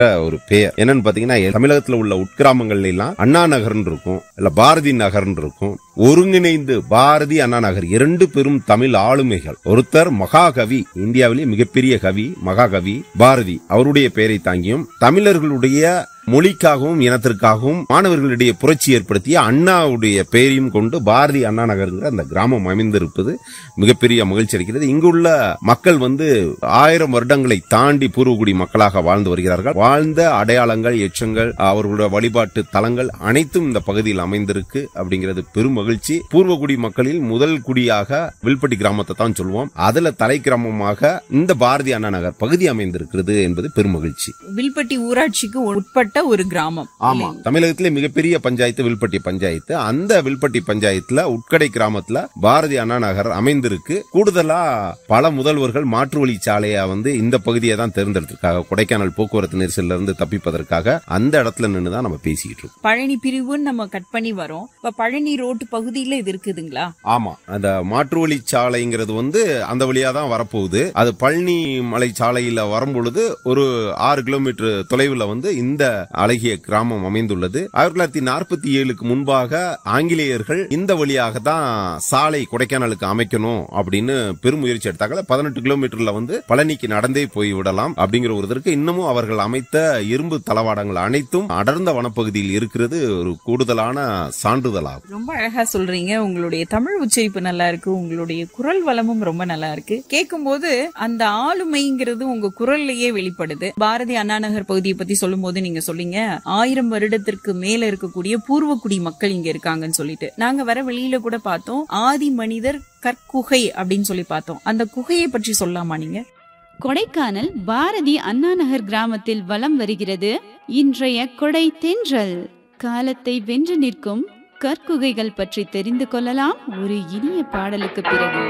ஒரு பெயர் என்னன்னு பாத்தீங்கன்னா தமிழகத்துல உள்ள உட்கிராமங்கள்ல எல்லாம் அண்ணா நகர்னு இருக்கும் இல்ல பாரதி நகர்னு இருக்கும் ஒருங்கிணைந்து பாரதி அண்ணா நகர் இரண்டு பெரும் தமிழ் ஆளுமைகள் ஒருத்தர் மகாகவி இந்தியாவிலேயே மிகப்பெரிய கவி மகாகவி பாரதி அவருடைய பெயரை தாங்கியும் தமிழர்களுடைய மொழிக்காகவும் இனத்திற்காகவும் மாணவர்களிடையே புரட்சி ஏற்படுத்திய அண்ணாவுடைய பெயரையும் கொண்டு பாரதி அண்ணா நகருங்கிற அந்த கிராமம் அமைந்திருப்பது மிகப்பெரிய மகிழ்ச்சி அளிக்கிறது இங்குள்ள மக்கள் வந்து ஆயிரம் வருடங்களை தாண்டி பூர்வகுடி மக்களாக வாழ்ந்து வருகிறார்கள் வாழ்ந்த அடையாளங்கள் எச்சங்கள் அவர்களுடைய வழிபாட்டு தலங்கள் அனைத்தும் இந்த பகுதியில் அமைந்திருக்கு அப்படிங்கிறது பெரும் மகிழ்ச்சி பூர்வகுடி மக்களில் முதல் குடியாக வில்பட்டி கிராமத்தை தான் சொல்லுவோம் அதுல தலை கிராமமாக இந்த பாரதி அண்ணா நகர் பகுதி அமைந்திருக்கிறது என்பது பெரும் மகிழ்ச்சி வில்பட்டி ஊராட்சிக்கு உட்பட்ட ஒரு கிராமம் ஆமா தமிழகத்திலே மிகப்பெரிய பஞ்சாயத்து வில்பட்டி பஞ்சாயத்து அந்த வில்பட்டி பஞ்சாயத்துல உட்கடை கிராமத்துல பாரதி அண்ணா நகர் அமைந்திருக்கு கூடுதலா பல முதல்வர்கள் மாற்று வழி சாலையா வந்து இந்த பகுதியை தான் தேர்ந்தெடுத்திருக்காங்க கொடைக்கானல் போக்குவரத்து நெரிசல்ல இருந்து தப்பிப்பதற்காக அந்த இடத்துல நின்று தான் நம்ம பேசிக்கிட்டு இருக்கோம் பழனி பிரிவுன்னு நம்ம கட் பண்ணி வரோம் இப்ப பழனி ரோட்டு பகுதியில இது இருக்குதுங்களா ஆமா அந்த மாற்று வழி சாலைங்கிறது வந்து அந்த வழியா தான் வரப்போகுது அது பழனி மலை சாலையில வரும்பொழுது ஒரு ஆறு கிலோமீட்டர் தொலைவுல வந்து இந்த அழகிய கிராமம் அமைந்துள்ளது ஆயிரத்தி தொள்ளாயிரத்தி நாற்பத்தி ஏழுக்கு முன்பாக ஆங்கிலேயர்கள் இந்த வழியாக தான் சாலை கொடைக்கானலுக்கு அமைக்கணும் அப்படின்னு பெரும் முயற்சி எடுத்தாங்க பதினெட்டு கிலோமீட்டர்ல வந்து பழனிக்கு நடந்தே போய் விடலாம் அப்படிங்கிற ஒரு இதற்கு இன்னமும் அவர்கள் அமைத்த இரும்பு தளவாடங்கள் அனைத்தும் அடர்ந்த வனப்பகுதியில் இருக்கிறது ஒரு கூடுதலான சான்றிதழாகும் ரொம்ப அழகா சொல்றீங்க உங்களுடைய தமிழ் உச்சரிப்பு நல்லா இருக்கு உங்களுடைய குரல் வளமும் ரொம்ப நல்லா இருக்கு கேட்கும்போது அந்த ஆளுமைங்கிறது உங்க குரல்லையே வெளிப்படுது பாரதி அண்ணா நகர் பகுதியை பத்தி சொல்லும்போது நீங்க சொல்லிங்க ஆயிரம் வருடத்திற்கு மேல இருக்கக்கூடிய பூர்வக்குடி மக்கள் இங்க இருக்காங்கன்னு சொல்லிட்டு நாங்க வர வெளியில கூட பார்த்தோம் ஆதி மனிதர் கற்குகை அப்படின்னு சொல்லி பார்த்தோம் அந்த குகையை பற்றி சொல்லலாமா நீங்க கொடைக்கானல் பாரதி அண்ணாநகர் கிராமத்தில் வலம் வருகிறது இன்றைய கொடை தென்றல் காலத்தை வென்று நிற்கும் கற்குகைகள் பற்றி தெரிந்து கொள்ளலாம் ஒரு இனிய பாடலுக்கு பிறகு